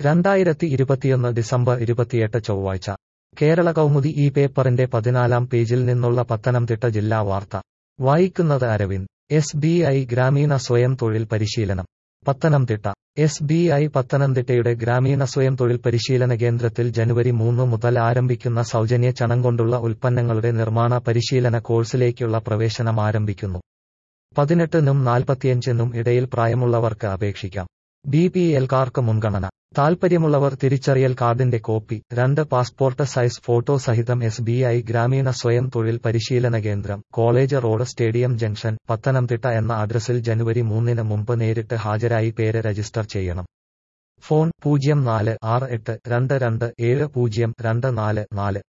രണ്ടായിരത്തി ഇരുപത്തിയൊന്ന് ഡിസംബർ ഇരുപത്തിയെട്ട് ചൊവ്വാഴ്ച കേരള കൗമുദി ഈ പേപ്പറിന്റെ പതിനാലാം പേജിൽ നിന്നുള്ള പത്തനംതിട്ട ജില്ലാ വാർത്ത വായിക്കുന്നത് അരവിന്ദ് എസ് ബി ഐ ഗ്രാമീണ സ്വയം തൊഴിൽ പരിശീലനം പത്തനംതിട്ട എസ് ബി ഐ പത്തനംതിട്ടയുടെ ഗ്രാമീണ സ്വയം തൊഴിൽ പരിശീലന കേന്ദ്രത്തിൽ ജനുവരി മൂന്ന് മുതൽ ആരംഭിക്കുന്ന സൗജന്യ ചണം കൊണ്ടുള്ള ഉൽപ്പന്നങ്ങളുടെ നിർമ്മാണ പരിശീലന കോഴ്സിലേക്കുള്ള പ്രവേശനം ആരംഭിക്കുന്നു പതിനെട്ടിനും നാൽപ്പത്തിയഞ്ചിനും ഇടയിൽ പ്രായമുള്ളവർക്ക് അപേക്ഷിക്കാം ബി പി എൽക്കാർക്ക് മുൻഗണന താൽപ്പര്യമുള്ളവർ തിരിച്ചറിയൽ കാർഡിന്റെ കോപ്പി രണ്ട് പാസ്പോർട്ട് സൈസ് ഫോട്ടോ സഹിതം എസ് ബി ഐ ഗ്രാമീണ സ്വയം തൊഴിൽ പരിശീലന കേന്ദ്രം college road stadium junction Pathanamthitta എന്ന അഡ്രസ്സിൽ ജനുവരി മൂന്നിന് മുമ്പ് നേരിട്ട് ഹാജരായി പേര് രജിസ്റ്റർ ചെയ്യണം ഫോൺ പൂജ്യം നാല് ആറ് എട്ട് രണ്ട് രണ്ട് ഏഴ് പൂജ്യം രണ്ട് നാല് നാല്